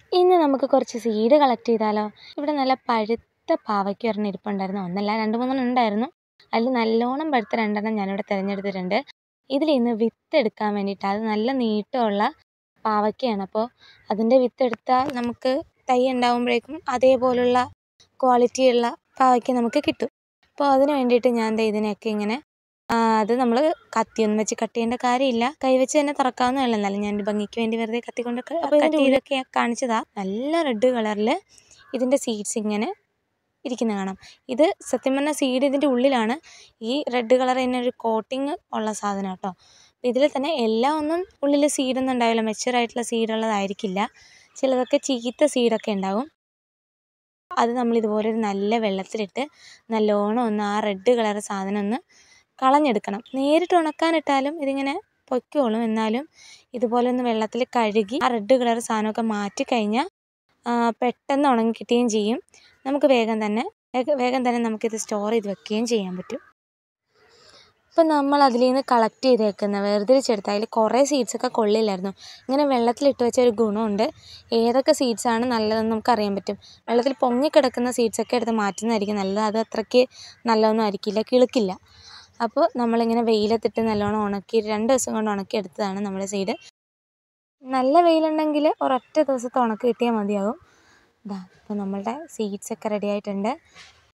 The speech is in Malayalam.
ഇന്ന് നമുക്ക് കുറച്ച് സീഡ് കളക്ട് ചെയ്താലോ ഇവിടെ നല്ല പഴുത്ത പാവയ്ക്ക ഒരെണ്ണം ഇരിപ്പുണ്ടായിരുന്നു ഒന്നല്ല രണ്ട് മൂന്നെണ്ണം ഉണ്ടായിരുന്നു അതിൽ നല്ലോണം പഴുത്ത രണ്ടെണ്ണം ഞാനിവിടെ തിരഞ്ഞെടുത്തിട്ടുണ്ട് ഇതിൽ ഇന്ന് വിത്ത് എടുക്കാൻ വേണ്ടിയിട്ട് അത് നല്ല നീട്ടമുള്ള പാവയ്ക്കയാണ് അപ്പോൾ അതിൻ്റെ വിത്ത് എടുത്താൽ നമുക്ക് തൈ ഉണ്ടാകുമ്പോഴേക്കും അതേപോലുള്ള ക്വാളിറ്റിയുള്ള പാവയ്ക്ക നമുക്ക് കിട്ടും അപ്പോൾ അതിന് വേണ്ടിയിട്ട് ഞാൻ ദേ ഇതിനെയൊക്കെ ഇങ്ങനെ അത് നമ്മൾ കത്തിയൊന്നും വെച്ച് കട്ട് ചെയ്യേണ്ട കാര്യമില്ല കൈ വെച്ച് തന്നെ തുറക്കാവുന്നതേ ഉള്ളൂ എന്നാലും ഞാൻ ഭംഗിക്ക് വേണ്ടി വെറുതെ കത്തി കൊണ്ട് അപ്പോൾ ഇതിൻ്റെ ഉള്ളിലൊക്കെ കാണിച്ചതാ നല്ല റെഡ് കളറിൽ ഇതിൻ്റെ സീഡ്സ് ഇങ്ങനെ ഇരിക്കുന്നത് കാണാം ഇത് സത്യം പറഞ്ഞാൽ സീഡ് ഇതിൻ്റെ ഉള്ളിലാണ് ഈ റെഡ് കളർ തന്നെ ഒരു കോട്ടിങ് ഉള്ള സാധനം കേട്ടോ ഇതിൽ തന്നെ എല്ലാം ഒന്നും ഉള്ളിൽ സീഡൊന്നും ഉണ്ടാവില്ല മെച്ചുവറായിട്ടുള്ള സീഡുള്ളതായിരിക്കില്ല ചിലതൊക്കെ ചീത്ത സീഡൊക്കെ ഉണ്ടാവും അത് നമ്മൾ ഇതുപോലെ ഒരു നല്ല വെള്ളത്തിലിട്ട് നല്ലോണം ഒന്ന് ആ റെഡ് കളർ സാധനം ഒന്ന് കളഞ്ഞെടുക്കണം നേരിട്ട് ഉണക്കാനിട്ടാലും ഇതിങ്ങനെ പൊയ്ക്കോളും എന്നാലും ഇതുപോലെ ഒന്ന് വെള്ളത്തിൽ കഴുകി ആ റെഡ് കളർ സാധനമൊക്കെ മാറ്റി കഴിഞ്ഞാൽ പെട്ടെന്ന് ഉണങ്ങി കിട്ടുകയും ചെയ്യും നമുക്ക് വേഗം തന്നെ വേഗം തന്നെ നമുക്കിത് സ്റ്റോർ ചെയ്ത് വെക്കുകയും ചെയ്യാൻ പറ്റും ഇപ്പം നമ്മൾ അതിൽ നിന്ന് കളക്ട് ചെയ്തേക്കുന്ന വേർതിരിച്ചെടുത്ത അതിൽ കുറേ സീഡ്സൊക്കെ കൊള്ളില്ലായിരുന്നു ഇങ്ങനെ വെള്ളത്തിലിട്ട് വെച്ച ഒരു ഗുണമുണ്ട് ഏതൊക്കെ സീഡ്സാണ് നല്ലതെന്ന് നമുക്ക് അറിയാൻ പറ്റും വെള്ളത്തിൽ പൊങ്ങിക്കിടക്കുന്ന സീഡ്സൊക്കെ എടുത്ത് മാറ്റുന്നതായിരിക്കും നല്ലത് അത് അത്രയ്ക്ക് നല്ലതൊന്നും ആയിരിക്കില്ല കിളുക്കില്ല അപ്പോൾ നമ്മളിങ്ങനെ വെയിലത്തിട്ട് നല്ലോണം ഉണക്കി രണ്ട് ദിവസം കൊണ്ട് ഉണക്കി എടുത്തതാണ് നമ്മുടെ സീഡ് നല്ല വെയിലുണ്ടെങ്കിൽ ഒരൊറ്റ ദിവസത്തെ ഉണക്ക് കിട്ടിയാൽ മതിയാകും ഇതാ ഇപ്പോൾ നമ്മളുടെ സീഡ്സൊക്കെ റെഡി ആയിട്ടുണ്ട്